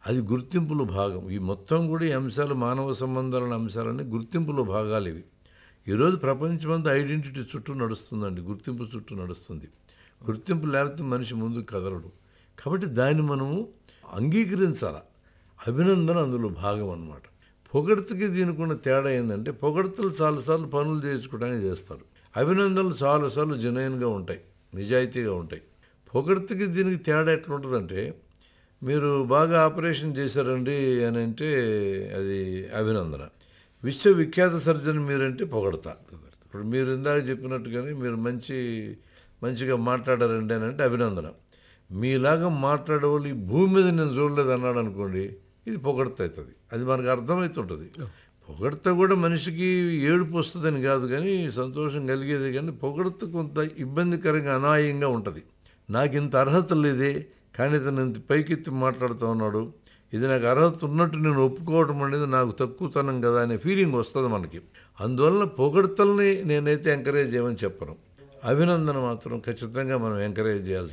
అది గుర్తింపులో భాగం ఈ మొత్తం కూడా ఈ అంశాలు మానవ సంబంధాల అంశాలన్నీ గుర్తింపులో భాగాలు ఇవి ఈరోజు ప్రపంచమంతా ఐడెంటిటీ చుట్టూ నడుస్తుందండి గుర్తింపు చుట్టూ నడుస్తుంది గుర్తింపు లేకపోతే మనిషి ముందుకు కదలడు కాబట్టి దాన్ని మనము అంగీకరించాల అభినందన అందులో భాగం అన్నమాట పొగడ్తకి దీనికి ఉన్న తేడా ఏంటంటే పొగడ్తలు చాలాసార్లు పనులు చేసుకోవడానికి చేస్తారు అభినందనలు చాలాసార్లు జెన్యున్గా ఉంటాయి నిజాయితీగా ఉంటాయి పొగడ్తకి దీనికి తేడా ఎట్లా ఉంటుందంటే మీరు బాగా ఆపరేషన్ చేశారండి అని అంటే అది అభినందన విశ్వవిఖ్యాత సర్జన్ మీరంటే పొగడతా ఇప్పుడు మీరు ఇందాక చెప్పినట్టుగానే మీరు మంచి మంచిగా మాట్లాడారండి అని అంటే అభినందన మీలాగా మాట్లాడే వాళ్ళు ఈ భూమి మీద నేను చూడలేదు అన్నాడు అనుకోండి ఇది పొగడత అవుతుంది అది మనకు అర్థమవుతుంటుంది పొగడత కూడా మనిషికి ఏడుపు వస్తుందని కాదు కానీ సంతోషం కలిగేది కానీ పొగడత కొంత ఇబ్బందికరంగా అనాయంగా ఉంటుంది నాకు ఇంత అర్హత లేదే కానీ ఇతను ఇంత పైకెత్తి మాట్లాడుతూ ఉన్నాడు ఇది నాకు అర్హత ఉన్నట్టు నేను ఒప్పుకోవడం అనేది నాకు తక్కువతనం కదా అనే ఫీలింగ్ వస్తుంది మనకి అందువల్ల పొగడతల్ని నేనైతే ఎంకరేజ్ చేయమని చెప్పను అభినందన మాత్రం ఖచ్చితంగా మనం ఎంకరేజ్ చేయాల్సి